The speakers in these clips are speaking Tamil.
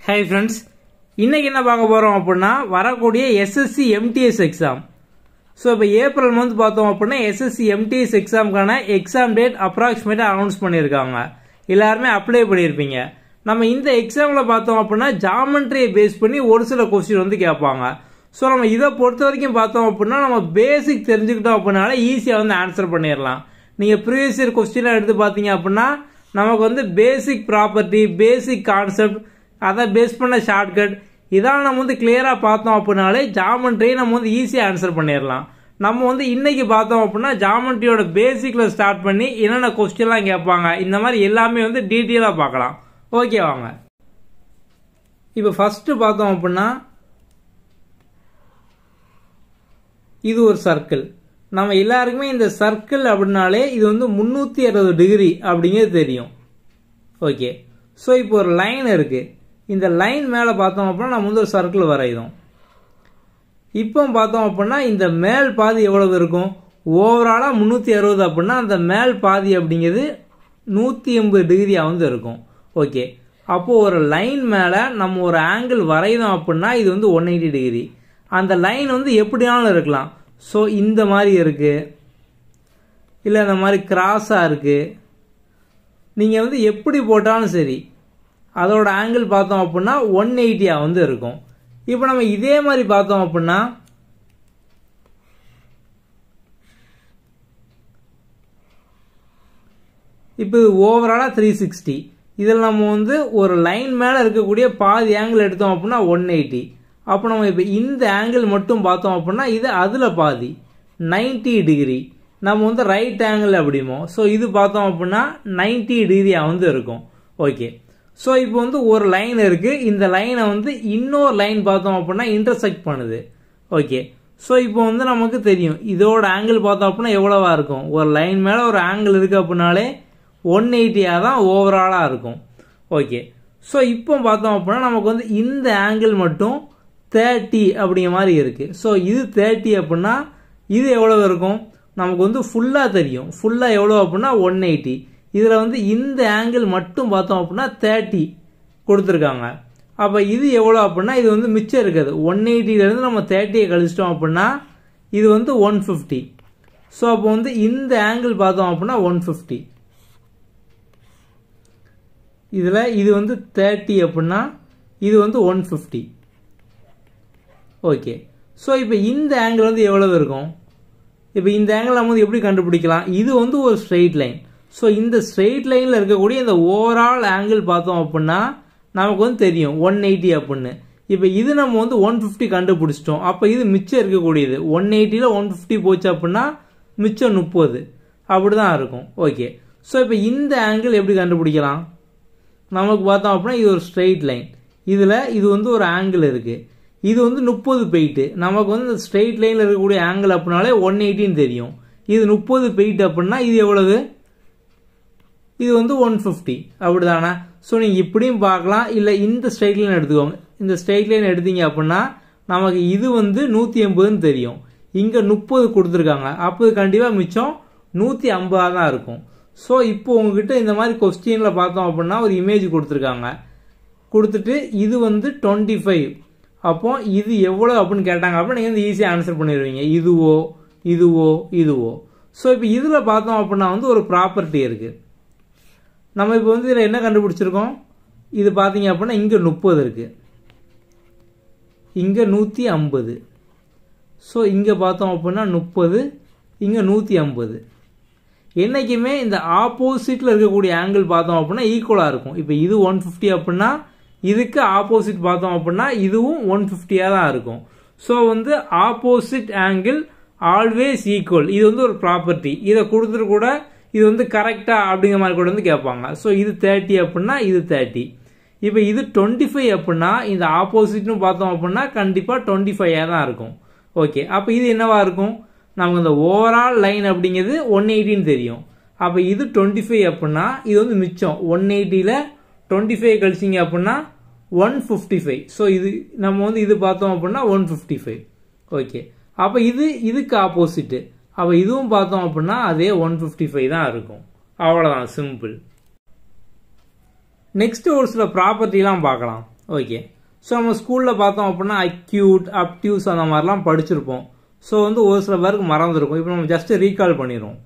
ஹை ஃப்ரெண்ட்ஸ் இன்னைக்கு என்ன பார்க்க போகிறோம் அப்படின்னா வரக்கூடிய எஸ்எஸ்சி எம்டிஎஸ் எக்ஸாம் ஸோ இப்போ ஏப்ரல் மந்த் பார்த்தோம் அப்படின்னா எஸ்எஸ்சி எம்டிஎஸ் எக்ஸாமுக்கான எக்ஸாம் டேட் அப்ராக்சிமேட்டாக அனௌன்ஸ் பண்ணியிருக்காங்க எல்லாருமே அப்ளை பண்ணியிருப்பீங்க நம்ம இந்த எக்ஸாமில் பார்த்தோம் அப்படின்னா ஜாமெண்ட்ரியை பேஸ் பண்ணி ஒரு சில கொஸ்டின் வந்து கேட்பாங்க ஸோ நம்ம இதை பொறுத்த வரைக்கும் பார்த்தோம் அப்படின்னா நம்ம பேசிக் தெரிஞ்சுக்கிட்டோம் அப்படின்னால ஈஸியாக வந்து ஆன்சர் பண்ணிடலாம் நீங்கள் ப்ரீவியஸ் இயர் கொஸ்டினாக எடுத்து பார்த்தீங்க அப்படின்னா நமக்கு வந்து பேசிக் ப்ராப்பர்ட்டி பேசிக் கான்செப்ட் அதை பேஸ் பண்ண ஷார்ட்கட் இதெல்லாம் நம்ம வந்து கிளியராக பார்த்தோம் அப்படின்னாலே ஜாமெண்ட்ரியை நம்ம வந்து ஈஸியாக ஆன்சர் பண்ணிடலாம் நம்ம வந்து இன்னைக்கு பார்த்தோம் அப்படின்னா ஜாமெண்ட்ரியோட பேசிக்கில் ஸ்டார்ட் பண்ணி என்னென்ன கொஸ்டின்லாம் கேட்பாங்க இந்த மாதிரி எல்லாமே வந்து டீட்டெயிலாக பார்க்கலாம் ஓகே வாங்க இப்போ ஃபஸ்ட்டு பார்த்தோம் அப்படின்னா இது ஒரு சர்க்கிள் நம்ம எல்லாருக்குமே இந்த சர்க்கிள் அப்படின்னாலே இது வந்து முந்நூற்றி அறுபது டிகிரி அப்படிங்கிறது தெரியும் ஓகே ஸோ இப்போ ஒரு லைன் இருக்குது இந்த லைன் மேலே பார்த்தோம் அப்படின்னா நம்ம வந்து ஒரு சர்க்கிள் வரைதோம் இப்போ பார்த்தோம் அப்படின்னா இந்த மேல் பாதி எவ்வளவு இருக்கும் ஓவராலாக முந்நூற்றி அறுபது அப்படின்னா அந்த மேல் பாதி அப்படிங்கிறது நூற்றி எண்பது டிகிரியாக வந்து இருக்கும் ஓகே அப்போது ஒரு லைன் மேலே நம்ம ஒரு ஆங்கிள் வரைதோம் அப்படின்னா இது வந்து ஒன் எயிட்டி டிகிரி அந்த லைன் வந்து எப்படினாலும் இருக்கலாம் ஸோ இந்த மாதிரி இருக்குது இல்லை இந்த மாதிரி கிராஸாக இருக்குது நீங்கள் வந்து எப்படி போட்டாலும் சரி அதோட ஆங்கிள் பார்த்தோம் அப்படின்னா ஒன் எயிட்டியாக வந்து இருக்கும் இப்போ நம்ம இதே மாதிரி பார்த்தோம் அப்படின்னா இப்போ இது ஓவராலாக த்ரீ சிக்ஸ்டி இதில் நம்ம வந்து ஒரு லைன் மேலே இருக்கக்கூடிய பாதி ஆங்கிள் எடுத்தோம் அப்படின்னா ஒன் எயிட்டி அப்போ நம்ம இப்போ இந்த ஆங்கிள் மட்டும் பார்த்தோம் அப்படின்னா இது அதில் பாதி நைன்டி டிகிரி நம்ம வந்து ரைட் ஆங்கிள் அப்படிமோ ஸோ இது பார்த்தோம் அப்படின்னா நைன்டி டிகிரியாக வந்து இருக்கும் ஓகே ஸோ இப்போ வந்து ஒரு லைன் இருக்குது இந்த லைனை வந்து இன்னொரு லைன் பார்த்தோம் அப்படின்னா இன்டர்செக்ட் பண்ணுது ஓகே ஸோ இப்போ வந்து நமக்கு தெரியும் இதோட ஆங்கிள் பார்த்தோம் அப்படின்னா எவ்வளவா இருக்கும் ஒரு லைன் மேலே ஒரு ஆங்கிள் இருக்குது அப்படின்னாலே ஒன் எயிட்டியாக தான் ஓவராலாக இருக்கும் ஓகே ஸோ இப்போ பார்த்தோம் அப்படின்னா நமக்கு வந்து இந்த ஆங்கிள் மட்டும் தேர்ட்டி அப்படிங்கிற மாதிரி இருக்குது ஸோ இது தேர்ட்டி அப்படின்னா இது எவ்வளோ இருக்கும் நமக்கு வந்து ஃபுல்லாக தெரியும் ஃபுல்லாக எவ்வளோ அப்படின்னா ஒன் எயிட்டி இதில் வந்து இந்த ஆங்கிள் மட்டும் பார்த்தோம் அப்படின்னா தேர்ட்டி கொடுத்துருக்காங்க அப்போ இது எவ்வளோ அப்படின்னா இது வந்து மிச்சம் இருக்குது ஒன் எயிட்டிலேருந்து நம்ம தேர்ட்டியை கழிச்சிட்டோம் அப்படின்னா இது வந்து ஒன் ஃபிஃப்டி ஸோ அப்போ வந்து இந்த ஆங்கிள் பார்த்தோம் அப்படின்னா ஒன் ஃபிஃப்டி இதில் இது வந்து தேர்ட்டி அப்படின்னா இது வந்து ஒன் ஃபிஃப்டி ஓகே ஸோ இப்போ இந்த ஆங்கிள் வந்து எவ்வளவு இருக்கும் இப்போ இந்த ஆங்கிள் நம்ம வந்து எப்படி கண்டுபிடிக்கலாம் இது வந்து ஒரு ஸ்ட்ரெயிட் லைன் ஸோ இந்த ஸ்ட்ரெயிட் லைனில் இருக்கக்கூடிய இந்த ஓவரால் ஆங்கிள் பார்த்தோம் அப்படின்னா நமக்கு வந்து தெரியும் ஒன் எயிட்டி அப்படின்னு இப்போ இது நம்ம வந்து ஒன் ஃபிஃப்டி கண்டுபிடிச்சிட்டோம் அப்போ இது மிச்சம் இருக்கக்கூடியது ஒன் எயிட்டியில் ஒன் ஃபிஃப்டி போச்சு அப்படின்னா மிச்சம் முப்பது அப்படி தான் இருக்கும் ஓகே ஸோ இப்போ இந்த ஆங்கிள் எப்படி கண்டுபிடிக்கலாம் நமக்கு பார்த்தோம் அப்படின்னா இது ஒரு ஸ்ட்ரெயிட் லைன் இதில் இது வந்து ஒரு ஆங்கிள் இருக்குது இது வந்து முப்பது பெயிட்டு நமக்கு வந்து இந்த ஸ்ட்ரெயிட் லைனில் இருக்கக்கூடிய ஆங்கிள் அப்படின்னாலே ஒன் எயிட்டின்னு தெரியும் இது முப்பது பெயிட் அப்படின்னா இது எவ்வளவு இது வந்து ஒன் ஃபிஃப்டி அப்படி தானே ஸோ நீங்கள் இப்படியும் பார்க்கலாம் இல்லை இந்த ஸ்ட்ரெயிட் லைன் எடுத்துக்கோங்க இந்த ஸ்ட்ரெயிட் லைன் எடுத்தீங்க அப்படின்னா நமக்கு இது வந்து நூற்றி எண்பதுன்னு தெரியும் இங்கே முப்பது கொடுத்துருக்காங்க அப்போ கண்டிப்பாக மிச்சம் நூற்றி ஐம்பதாக தான் இருக்கும் ஸோ இப்போ உங்ககிட்ட இந்த மாதிரி கொஸ்டினில் பார்த்தோம் அப்படின்னா ஒரு இமேஜ் கொடுத்துருக்காங்க கொடுத்துட்டு இது வந்து டுவெண்ட்டி ஃபைவ் அப்போ இது எவ்வளோ அப்படின்னு கேட்டாங்க அப்படின்னா நீங்கள் வந்து ஈஸியாக ஆன்சர் பண்ணிடுவீங்க இதுவோ இதுவோ இதுவோ ஸோ இப்போ இதில் பார்த்தோம் அப்படின்னா வந்து ஒரு ப்ராப்பர்ட்டி இருக்குது நம்ம இப்போ வந்து இதில் என்ன கண்டுபிடிச்சிருக்கோம் இது பார்த்தீங்க அப்படின்னா இங்கே முப்பது இருக்குது இங்கே நூற்றி ஐம்பது ஸோ இங்கே பார்த்தோம் அப்படின்னா முப்பது இங்கே நூற்றி ஐம்பது என்றைக்குமே இந்த ஆப்போசிட்டில் இருக்கக்கூடிய ஆங்கிள் பார்த்தோம் அப்படின்னா ஈக்குவலாக இருக்கும் இப்போ இது ஒன் ஃபிஃப்டி அப்படின்னா இதுக்கு ஆப்போசிட் பார்த்தோம் அப்படின்னா இதுவும் ஒன் ஃபிஃப்டியாக தான் இருக்கும் ஸோ வந்து ஆப்போசிட் ஆங்கிள் ஆல்வேஸ் ஈக்குவல் இது வந்து ஒரு ப்ராப்பர்ட்டி இதை கொடுத்துட்டு கூட இது வந்து கரெக்டாக அப்படிங்கிற மாதிரி கூட வந்து கேட்பாங்க ஸோ இது தேர்ட்டி அப்படின்னா இது தேர்ட்டி இப்போ இது டுவெண்ட்டி ஃபைவ் அப்படின்னா இந்த ஆப்போசிட்னு பார்த்தோம் அப்படின்னா கண்டிப்பாக டுவெண்ட்டி ஃபைவாக தான் இருக்கும் ஓகே அப்போ இது என்னவா இருக்கும் நமக்கு இந்த ஓவரால் லைன் அப்படிங்கிறது ஒன் எயிட்டின்னு தெரியும் அப்போ இது டுவெண்ட்டி ஃபைவ் அப்படின்னா இது வந்து மிச்சம் ஒன் எயிட்டியில் டுவெண்ட்டி ஃபைவ் கழிச்சிங்க அப்படின்னா ஒன் ஃபிஃப்டி ஃபைவ் ஸோ இது நம்ம வந்து இது பார்த்தோம் அப்படின்னா ஒன் ஃபிஃப்டி ஃபைவ் ஓகே அப்போ இது இதுக்கு ஆப்போசிட்டு அப்போ இதுவும் பார்த்தோம் அப்படின்னா அதே ஒன் ஃபிஃப்டி ஃபைவ் தான் இருக்கும் அவ்வளோதான் சிம்பிள் நெக்ஸ்ட் ஒரு சில ப்ராப்பர்ட்டிலாம் பார்க்கலாம் ஓகே ஸோ நம்ம ஸ்கூலில் பார்த்தோம் அப்படின்னா அக்யூட் அப்டியூஸ் அந்த மாதிரிலாம் படிச்சிருப்போம் ஸோ வந்து ஒரு சில பேருக்கு மறந்துருக்கும் இப்போ நம்ம ஜஸ்ட் ரீகால் பண்ணிடுவோம்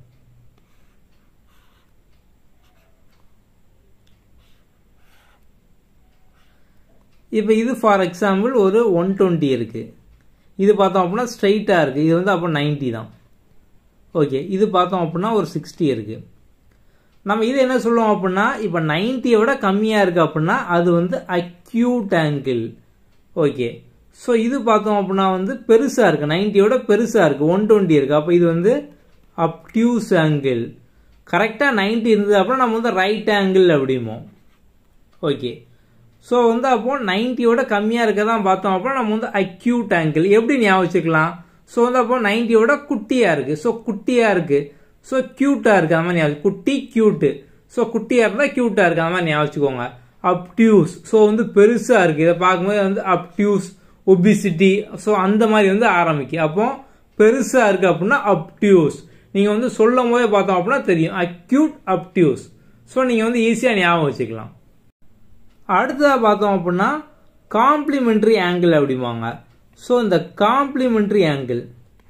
இப்போ இது ஃபார் எக்ஸாம்பிள் ஒரு ஒன் டுவெண்ட்டி இருக்குது இது பார்த்தோம் அப்படின்னா ஸ்ட்ரைட்டாக இருக்குது இது வந்து அப்போ நைன்ட்டி தான் ஓகே இது பார்த்தோம் அப்படின்னா ஒரு சிக்ஸ்டி இருக்குது நம்ம இது என்ன சொல்லுவோம் அப்படின்னா இப்போ நைன்ட்டியை விட கம்மியாக இருக்குது அப்படின்னா அது வந்து அக்யூட் ஆங்கிள் ஓகே ஸோ இது பார்த்தோம் அப்படின்னா வந்து பெருசாக இருக்குது நைன்ட்டியோட பெருசாக இருக்குது ஒன் டுவெண்ட்டி இருக்குது அப்போ இது வந்து அப்டியூஸ் ஆங்கிள் கரெக்டாக நைன்ட்டி இருந்தது அப்படின்னா நம்ம வந்து ரைட் ஆங்கிள் அப்படிமோ ஓகே ஸோ வந்து அப்போ நைன்ட்டியோட கம்மியாக இருக்க தான் பார்த்தோம் அப்படின்னா நம்ம வந்து அக்யூட் ஆங்கிள் எப்படி ஞாபகம் வச்சுக்கலாம் ஸோ வந்து அப்போ நைன்ட்டியோட குட்டியாக இருக்குது ஸோ குட்டியாக இருக்குது ஸோ க்யூட்டாக இருக்குது அந்த மாதிரி ஞாபகம் குட்டி க்யூட்டு ஸோ குட்டியாக இருந்தால் க்யூட்டாக இருக்குது அந்த மாதிரி ஞாபகம் வச்சுக்கோங்க அப்டியூஸ் ஸோ வந்து பெருசாக இருக்குது இதை பார்க்கும்போது வந்து அப்டியூஸ் ஒபிசிட்டி ஸோ அந்த மாதிரி வந்து ஆரம்பிக்கும் அப்போ பெருசாக இருக்குது அப்படின்னா அப்டியூஸ் நீங்கள் வந்து சொல்லும் போதே பார்த்தோம் அப்படின்னா தெரியும் அக்யூட் அப்டியூஸ் ஸோ நீங்கள் வந்து ஈஸியாக ஞாபகம் வச்சுக்கலாம் அடுத்ததாக பார்த்தோம் அப்படின்னா காம்ப்ளிமெண்ட்ரி ஆங்கிள் அப்படிம்பாங்க ஸோ இந்த காம்ப்ளிமெண்ட்ரி ஆங்கிள்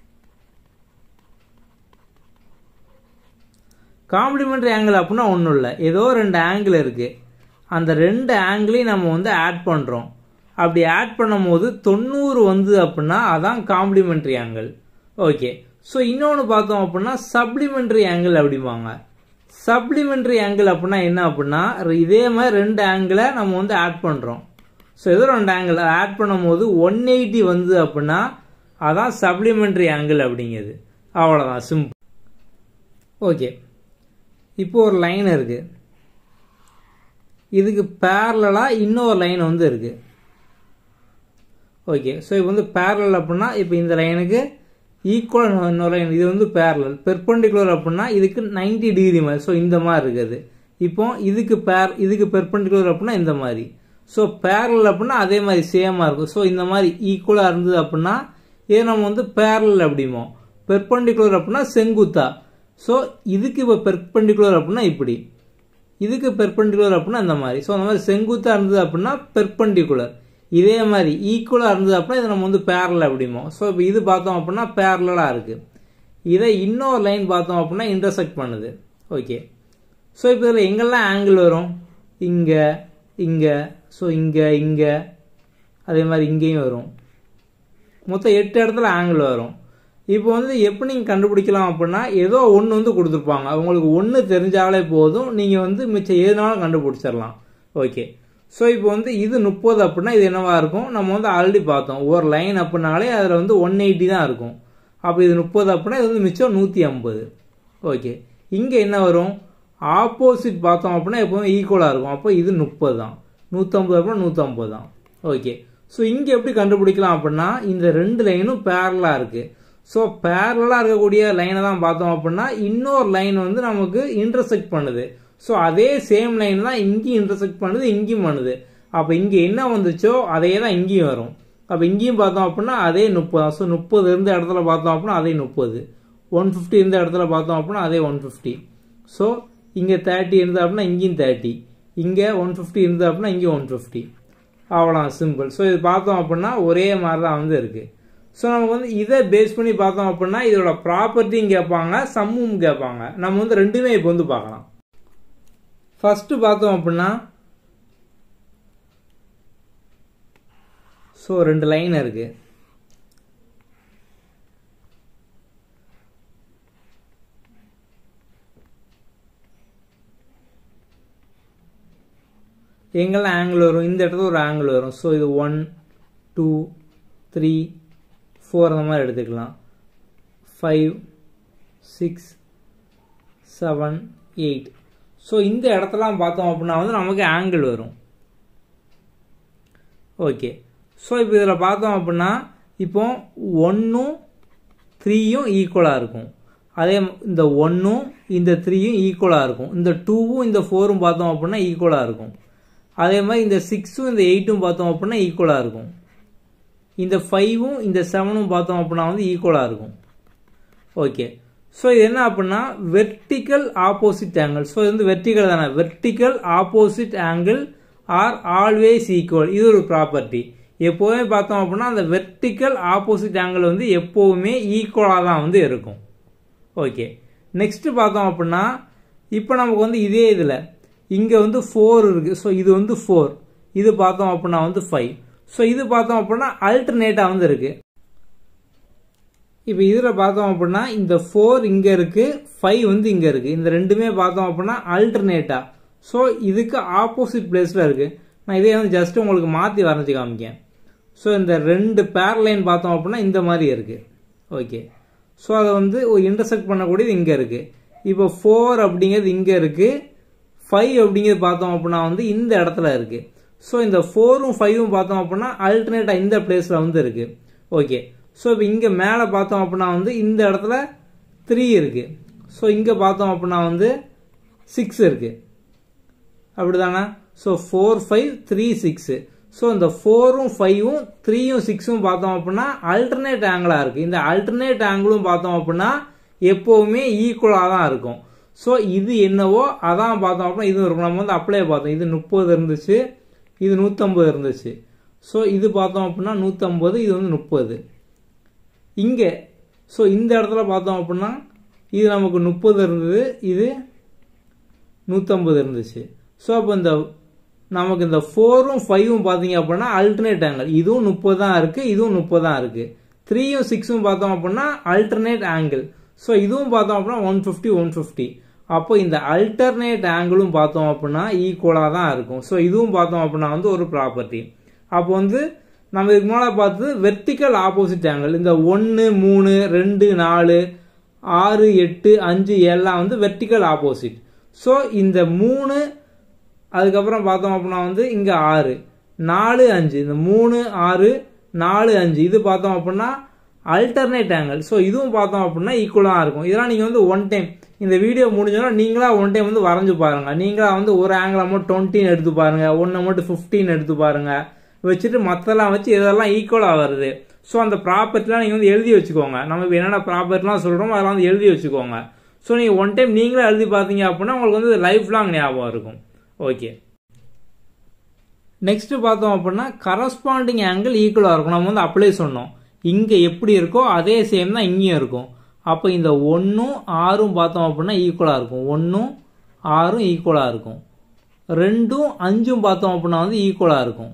காம்ப்ளிமெண்ட்ரி ஆங்கிள் அப்படின்னா ஒன்றும் இல்லை ஏதோ ரெண்டு ஆங்கிள் இருக்குது அந்த ரெண்டு ஆங்கிளையும் நம்ம வந்து ஆட் பண்ணுறோம் அப்படி ஆட் பண்ணும்போது தொண்ணூறு வந்து அப்படின்னா அதான் காம்ப்ளிமெண்ட்ரி ஆங்கிள் ஓகே ஸோ இன்னொன்று பார்த்தோம் அப்படின்னா சப்ளிமெண்ட்ரி ஆங்கிள் அப்படிம்பாங்க சப்ளிமெண்ட்ரி ஆங்கிள் அப்படின்னா என்ன அப்படின்னா இதே மாதிரி ரெண்டு ஆங்கிளை நம்ம வந்து ஆட் பண்ணுறோம் ஸோ ஏதோ ரெண்டு ஆங்கிள் ஆட் பண்ணும்போது ஒன் எயிட்டி வந்து அப்படின்னா அதான் சப்ளிமெண்ட்ரி ஆங்கிள் அப்படிங்கிறது அவ்வளோதான் சிம்பிள் ஓகே இப்போ ஒரு லைன் இருக்குது இதுக்கு பேரலாக இன்னொரு லைன் வந்து இருக்குது ஓகே ஸோ இப்போ வந்து பேரலல் அப்படின்னா இப்போ இந்த லைனுக்கு ஈக்குவல் இன்னொரு லைன் இது வந்து பேரலல் பெர்பெண்டிகுலர் அப்படின்னா இதுக்கு நைன்டி டிகிரி மாதிரி ஸோ இந்த மாதிரி இருக்குது இப்போ இதுக்கு பேர் இதுக்கு பெர்பெண்டிகுலர் அப்படின்னா இந்த மாதிரி ஸோ பேரலல் அப்படின்னா அதே மாதிரி சேமாக இருக்கும் ஸோ இந்த மாதிரி ஈக்குவலாக இருந்தது அப்படின்னா இதை நம்ம வந்து பேரலல் அப்படிமோ பெர்பெண்டிகுலர் அப்படின்னா செங்குத்தா ஸோ இதுக்கு இப்போ பெர்பெண்டிகுலர் அப்படின்னா இப்படி இதுக்கு பெர்பெண்டிகுலர் அப்படின்னா இந்த மாதிரி ஸோ அந்த மாதிரி செங்குத்தாக இருந்தது அப்படின்னா பெர்பெண்டிகுலர் இதே மாதிரி ஈக்குவலாக இருந்தது அப்படின்னா இதை நம்ம வந்து பேரல் அப்படிமோ ஸோ இப்போ இது பார்த்தோம் அப்படின்னா பேரலாக இருக்குது இதை இன்னொரு லைன் பார்த்தோம் அப்படின்னா இன்டர்செக்ட் பண்ணுது ஓகே ஸோ இப்போ இதில் எங்கெல்லாம் ஆங்கிள் வரும் இங்கே இங்கே ஸோ இங்கே இங்கே அதே மாதிரி இங்கேயும் வரும் மொத்தம் எட்டு இடத்துல ஆங்கிள் வரும் இப்போ வந்து எப்படி நீங்கள் கண்டுபிடிக்கலாம் அப்படின்னா ஏதோ ஒன்று வந்து கொடுத்துருப்பாங்க உங்களுக்கு ஒன்று தெரிஞ்சாலே போதும் நீங்கள் வந்து மிச்சம் எதுனாலும் கண்டுபிடிச்சிடலாம் ஓகே ஸோ இப்போ வந்து இது முப்பது அப்படின்னா இது என்னவா இருக்கும் நம்ம வந்து ஆல்ரெடி பார்த்தோம் ஒரு லைன் அப்படின்னாலே அதில் வந்து ஒன் எயிட்டி தான் இருக்கும் அப்போ இது முப்பது அப்படின்னா இது வந்து மிச்சம் நூற்றி ஐம்பது ஓகே இங்கே என்ன வரும் ஆப்போசிட் பார்த்தோம் அப்படின்னா எப்போதும் ஈக்குவலாக இருக்கும் அப்போ இது முப்பது தான் நூற்றம்பது அப்படின்னா நூற்றம்பது தான் ஓகே ஸோ இங்கே எப்படி கண்டுபிடிக்கலாம் அப்படின்னா இந்த ரெண்டு லைனும் பேரலாக இருக்குது ஸோ பேரலாக இருக்கக்கூடிய லைனை தான் பார்த்தோம் அப்படின்னா இன்னொரு லைன் வந்து நமக்கு இன்டர்செக்ட் பண்ணுது ஸோ அதே சேம் லைன் தான் இங்கேயும் இன்டர்செக்ட் பண்ணுது இங்கேயும் பண்ணுது அப்போ இங்கே என்ன வந்துச்சோ அதே தான் இங்கேயும் வரும் அப்போ இங்கேயும் பார்த்தோம் அப்படின்னா அதே முப்பது ஸோ முப்பது இருந்த இடத்துல பார்த்தோம் அப்படின்னா அதே முப்பது ஒன் ஃபிஃப்டி இருந்த இடத்துல பார்த்தோம் அப்படின்னா அதே ஒன் ஃபிஃப்டி ஸோ இங்கே தேர்ட்டி இருந்தது அப்படின்னா இங்கேயும் தேர்ட்டி இங்கே ஒன் ஃபிஃப்டி இருந்தது அப்படின்னா இங்கேயும் ஒன் ஃபிஃப்டி அவ்வளோ சிம்பிள் ஸோ இது பார்த்தோம் அப்படின்னா ஒரே மாதிரி தான் வந்து இருக்குது ஸோ நமக்கு வந்து இதை பேஸ் பண்ணி பார்த்தோம் அப்படின்னா இதோட ப்ராப்பர்ட்டியும் கேட்பாங்க சம்மும் கேட்பாங்க நம்ம வந்து ரெண்டுமே இப்போ வந்து பார்க்கலாம் ஃபர்ஸ்ட் பார்த்தோம் அப்படின்னா ஸோ ரெண்டு லைன் இருக்கு எங்கெல்லாம் ஆங்கிள் வரும் இந்த இடத்துல ஒரு ஆங்கிள் வரும் ஸோ இது ஒன் டூ த்ரீ ஃபோர் அந்த மாதிரி எடுத்துக்கலாம் five six seven eight so இந்த இடத்தெல்லாம் பார்த்தோம் அப்படின்னா வந்து நமக்கு ஆங்கிள் வரும் ஓகே ஸோ இப்போ இதில் பார்த்தோம் அப்படின்னா இப்போ ஒன்றும் த்ரீயும் ஈக்குவலாக இருக்கும் அதே இந்த ஒன்றும் இந்த த்ரீயும் ஈக்குவலாக இருக்கும் இந்த டூவும் இந்த ஃபோரும் பார்த்தோம் அப்படின்னா ஈக்குவலாக இருக்கும் அதே மாதிரி இந்த சிக்ஸும் இந்த எயிட்டும் பார்த்தோம் அப்படின்னா ஈக்குவலாக இருக்கும் இந்த ஃபைவும் இந்த செவனும் பார்த்தோம் அப்படின்னா வந்து ஈக்குவலாக இருக்கும் ஓகே ஸோ இது என்ன அப்படின்னா வெர்டிக்கல் ஆப்போசிட் ஆங்கிள் ஸோ இது வந்து வெர்டிக்கல் தானே vertical opposite angle are always equal இது ஒரு ப்ராப்பர்ட்டி எப்போவுமே பார்த்தோம் அப்படின்னா அந்த வெர்டிக்கல் ஆப்போசிட் ஆங்கிள் வந்து எப்போவுமே ஈக்குவலாக தான் வந்து இருக்கும் ஓகே நெக்ஸ்ட் பார்த்தோம் அப்படின்னா இப்போ நமக்கு வந்து இதே இதில் இங்கே வந்து ஃபோர் இருக்குது ஸோ இது வந்து ஃபோர் இது பார்த்தோம் அப்படின்னா வந்து ஃபைவ் ஸோ இது பார்த்தோம் அப்படின்னா அல்டர்னேட்டாக வந்து இருக்குது இப்போ இதில் பார்த்தோம் அப்படின்னா இந்த ஃபோர் இங்கே இருக்குது ஃபைவ் வந்து இங்கே இருக்குது இந்த ரெண்டுமே பார்த்தோம் அப்படின்னா அல்டர்னேட்டாக ஸோ இதுக்கு ஆப்போசிட் பிளேஸில் இருக்குது நான் இதே வந்து ஜஸ்ட் உங்களுக்கு மாற்றி வரைஞ்சி காமிக்கேன் ஸோ இந்த ரெண்டு பேர் லைன் பார்த்தோம் அப்படின்னா இந்த மாதிரி இருக்குது ஓகே ஸோ அதை வந்து ஒரு இன்டர்செக்ட் பண்ணக்கூடியது இங்கே இருக்குது இப்போ ஃபோர் அப்படிங்கிறது இங்கே இருக்குது ஃபைவ் அப்படிங்கிறது பார்த்தோம் அப்படின்னா வந்து இந்த இடத்துல இருக்குது ஸோ இந்த ஃபோரும் ஃபைவும் பார்த்தோம் அப்படின்னா அல்டர்னேட்டாக இந்த பிளேஸில் வந்து இருக்குது ஓகே ஸோ இப்போ இங்கே மேலே பார்த்தோம் அப்படின்னா வந்து இந்த இடத்துல த்ரீ இருக்குது ஸோ இங்கே பார்த்தோம் அப்படின்னா வந்து சிக்ஸ் இருக்குது அப்படிதானே so four five three six so இந்த ஃபோரும் ஃபைவும் த்ரீயும் சிக்ஸும் பார்த்தோம் அப்படின்னா அல்டர்னேட் ஆங்கிளாக இருக்குது இந்த அல்டர்னேட் ஆங்கிளும் பார்த்தோம் அப்படின்னா எப்போவுமே ஈக்குவலாக தான் இருக்கும் ஸோ இது என்னவோ அதான் பார்த்தோம் அப்படின்னா இது இருக்கும் நம்ம வந்து அப்ளை பார்த்தோம் இது முப்பது இருந்துச்சு இது நூற்றம்பது இருந்துச்சு ஸோ இது பார்த்தோம் அப்படின்னா நூற்றம்பது இது வந்து முப்பது இங்கே ஸோ இந்த இடத்துல பார்த்தோம் அப்படின்னா இது நமக்கு முப்பது இருந்தது இது நூற்றம்பது இருந்துச்சு ஸோ அப்போ இந்த நமக்கு இந்த ஃபோரும் ஃபைவும் பார்த்தீங்க அப்படின்னா அல்டர்னேட் ஆங்கிள் இதுவும் முப்பது தான் இருக்குது இதுவும் முப்பது தான் இருக்குது த்ரீயும் சிக்ஸும் பார்த்தோம் அப்படின்னா அல்டர்னேட் ஆங்கிள் ஸோ இதுவும் பார்த்தோம் அப்படின்னா ஒன் ஃபிஃப்டி ஒன் ஃபிஃப்டி அப்போ இந்த அல்டர்னேட் ஆங்கிளும் பார்த்தோம் அப்படின்னா ஈக்குவலாக தான் இருக்கும் ஸோ இதுவும் பார்த்தோம் அப்படின்னா வந்து ஒரு ப்ராப்பர்ட்டி அப்போ வந்து நம்ம இதுக்கு முன்னால் பார்த்தது வெர்டிக்கல் ஆப்போசிட் ஆங்கிள் இந்த ஒன்று மூணு ரெண்டு நாலு ஆறு எட்டு அஞ்சு எல்லாம் வந்து வெர்டிக்கல் ஆப்போசிட் ஸோ இந்த மூணு அதுக்கப்புறம் பார்த்தோம் அப்படின்னா வந்து இங்கே ஆறு நாலு அஞ்சு இந்த மூணு ஆறு நாலு அஞ்சு இது பார்த்தோம் அப்படின்னா அல்டர்னேட் ஆங்கிள் ஸோ இதுவும் பார்த்தோம் அப்படின்னா ஈக்குவலாக இருக்கும் இதெல்லாம் நீங்கள் வந்து ஒன் டைம் இந்த வீடியோ முடிஞ்சோன்னா நீங்களா ஒன் டைம் வந்து வரைஞ்சு பாருங்க நீங்களா வந்து ஒரு ஆங்கிளை மட்டும் டுவெண்ட்டின்னு எடுத்து பாருங்க ஒன்று மட்டும் ஃபிஃப்டீன் எடுத்து பாருங்க வச்சுட்டு மற்றெல்லாம் வச்சு இதெல்லாம் ஈக்குவலாக வருது ஸோ அந்த ப்ராப்பர்ட்டிலாம் நீங்கள் வந்து எழுதி வச்சுக்கோங்க நம்ம இப்போ என்னென்ன ப்ராப்பர்ட்டிலாம் சொல்கிறோமோ அதெல்லாம் வந்து எழுதி வச்சுக்கோங்க ஸோ நீங்கள் ஒன் டைம் நீங்களே எழுதி பார்த்தீங்க அப்படின்னா உங்களுக்கு வந்து லைஃப் லாங் ஞாபகம் இருக்கும் ஓகே நெக்ஸ்ட் பார்த்தோம் அப்படின்னா கரஸ்பாண்டிங் ஆங்கிள் ஈக்குவலாக இருக்கும் நம்ம வந்து அப்ளை சொன்னோம் இங்கே எப்படி இருக்கோ அதே சேம் தான் இங்கேயும் இருக்கும் அப்போ இந்த ஒன்றும் ஆறும் பார்த்தோம் அப்படின்னா ஈக்குவலாக இருக்கும் ஒன்றும் ஆறும் ஈக்குவலாக இருக்கும் ரெண்டும் அஞ்சும் பார்த்தோம் அப்படின்னா வந்து ஈக்குவலாக இருக்கும்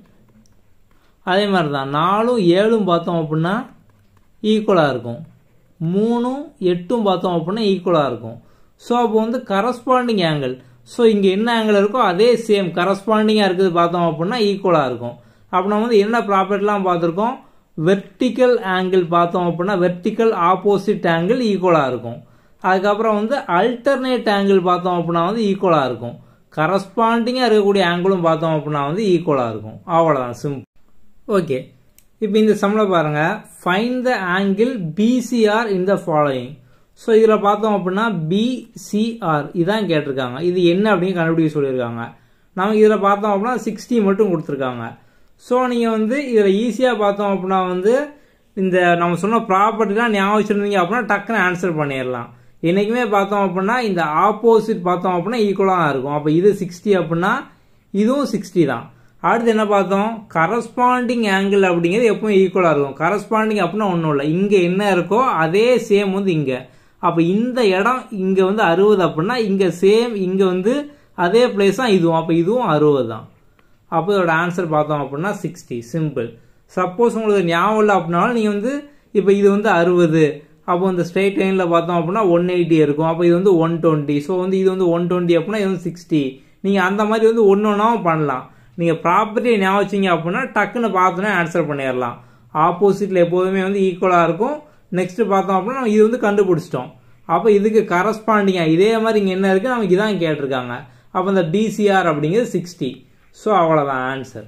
அதே மாதிரி தான் நாலும் ஏழும் பார்த்தோம் அப்படின்னா ஈக்குவலாக இருக்கும் மூணும் எட்டும் பார்த்தோம் அப்படின்னா ஈக்குவலாக இருக்கும் ஸோ அப்போ வந்து கரஸ்பாண்டிங் ஆங்கிள் ஸோ இங்கே என்ன ஆங்கிள் இருக்கோ அதே சேம் கரஸ்பாண்டிங்காக இருக்குது பார்த்தோம் அப்படின்னா ஈக்குவலாக இருக்கும் அப்போ நம்ம வந்து என்ன ப்ராப்பர்ட்டிலாம் பார்த்துருக்கோம் வெர்டிக்கல் ஆங்கிள் பார்த்தோம் அப்படின்னா வெர்டிக்கல் ஆப்போசிட் ஆங்கிள் ஈக்குவலாக இருக்கும் அதுக்கப்புறம் வந்து அல்டர்னேட் ஆங்கிள் பார்த்தோம் அப்படின்னா வந்து ஈக்குவலாக இருக்கும் கரஸ்பாண்டிங்காக இருக்கக்கூடிய ஆங்கிளும் பார்த்தோம் அப்படின்னா வந்து ஈக்குவலாக இருக்கும் அவ்வளோதான் சிம்பிள் ஓகே இப்போ இந்த சம்மில் பாருங்கள் find the angle PCR in the following so இதில் பார்த்தோம் அப்படின்னா பிசிஆர் இதான் கேட்டிருக்காங்க இது என்ன அப்படின்னு கண்டுபிடிக்க சொல்லியிருக்காங்க நமக்கு இதில் பார்த்தோம் அப்படின்னா சிக்ஸ்டி மட்டும் கொடுத்துருக்காங்க ஸோ நீங்கள் வந்து இதில் ஈஸியாக பார்த்தோம் அப்படின்னா வந்து இந்த நம்ம சொன்ன ப்ராப்பர்ட்டிலாம் ஞாபகம் வச்சுருந்தீங்க அப்படின்னா டக்குன்னு ஆன்சர் பண்ணிடலாம் என்றைக்குமே பார்த்தோம் அப்படின்னா இந்த ஆப்போசிட் பார்த்தோம் அப்படின்னா ஈக்குவலாக இருக்கும் அப்போ இது சிக்ஸ்டி அப்படின்னா இதுவும் சிக்ஸ்டி தான் அடுத்து என்ன பார்த்தோம் கரஸ்பாண்டிங் ஆங்கிள் அப்படிங்கிறது எப்பவும் ஈக்குவலாக இருக்கும் கரஸ்பாண்டிங் அப்படின்னா ஒன்றும் இல்லை இங்கே என்ன இருக்கோ அதே சேம் வந்து இங்கே அப்போ இந்த இடம் இங்கே வந்து அறுபது அப்படின்னா இங்கே சேம் இங்கே வந்து அதே பிளேஸ் தான் இதுவும் அப்போ இதுவும் அறுபது தான் அப்போ இதோட ஆன்சர் பார்த்தோம் அப்படின்னா சிக்ஸ்டி சிம்பிள் சப்போஸ் உங்களுக்கு ஞாபகம் இல்லை அப்படின்னாலும் நீங்கள் வந்து இப்போ இது வந்து அறுபது அப்போ இந்த ஸ்ட்ரெயிட் லைனில் பார்த்தோம் அப்படின்னா ஒன் எயிட்டி இருக்கும் அப்போ இது வந்து ஒன் டுவெண்ட்டி ஸோ வந்து இது வந்து ஒன் டுவெண்ட்டி அப்படின்னா இது வந்து சிக்ஸ்டி நீங்கள் அந்த மாதிரி வந்து ஒன்று ஒன்றாவும் பண்ணலாம் நீங்கள் ப்ராப்பர்ட்டியை ஞாபகம் வச்சிங்க அப்படின்னா டக்குன்னு பார்த்தோன்னே ஆன்சர் பண்ணிடலாம் ஆப்போசிட்டில் எப்போதுமே வந்து ஈக்குவலாக இருக்கும் நெக்ஸ்ட் பார்த்தோம் அப்படின்னா நம்ம இது வந்து கண்டுபிடிச்சிட்டோம் அப்போ இதுக்கு கரஸ்பாண்டிங்காக இதே மாதிரி இங்கே என்ன இருக்குது நமக்கு இதான் கேட்டிருக்காங்க அப்போ இந்த டிசிஆர் அப்படிங்கிறது சிக்ஸ்டி ஸோ அவ்வளோதான் ஆன்சர்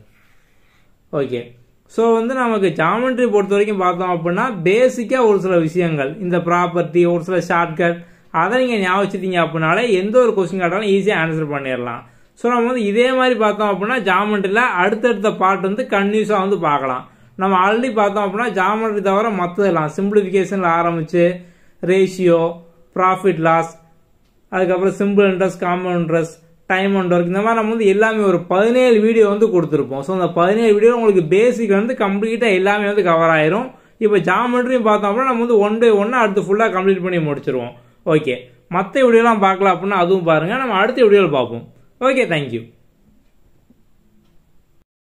ஓகே ஸோ வந்து நமக்கு ஜாமெண்ட்ரி பொறுத்த வரைக்கும் பார்த்தோம் அப்படின்னா பேசிக்காக ஒரு சில விஷயங்கள் இந்த ப்ராப்பர்ட்டி ஒரு சில ஷார்ட்கட் அதை நீங்கள் ஞாபகம் வச்சுட்டீங்க அப்படின்னாலே எந்த ஒரு கொஸ்டின் கேட்டாலும் ஈஸியாக ஆன்சர் பண்ணிடலாம் ஸோ நம்ம வந்து இதே மாதிரி பார்த்தோம் அப்படின்னா ஜாமெண்ட்ரியில் அடுத்தடுத்த பார்ட் வந்து கன்யூஸாக வந்து பார்க்கலாம் நம்ம ஆல்ரெடி பார்த்தோம் அப்படின்னா ஜாமெண்ட்ரி தவிர மற்றதெல்லாம் சிம்பிளிஃபிகேஷனில் ஆரம்பித்து ரேஷியோ ப்ராஃபிட் லாஸ் அதுக்கப்புறம் simple interest compound interest time and work இந்த மாதிரி நம்ம வந்து எல்லாமே ஒரு பதினேழு வீடியோ வந்து கொடுத்துருப்போம் ஸோ அந்த பதினேழு வீடியோ உங்களுக்கு பேசிக் வந்து கம்ப்ளீட்டாக எல்லாமே வந்து கவர் ஆயிரும் இப்போ ஜாமெண்ட்ரியும் பார்த்தோம் அப்படின்னா நம்ம வந்து ஒன் பை ஒன்று அடுத்து ஃபுல்லாக கம்ப்ளீட் பண்ணி முடிச்சிருவோம் ஓகே மற்ற வீடியோலாம் பார்க்கலாம் அப்படின்னா அதுவும் பாருங்கள் நம்ம அடுத்த வீடியோவில் பார்ப்போம் ஓகே தேங்க்யூ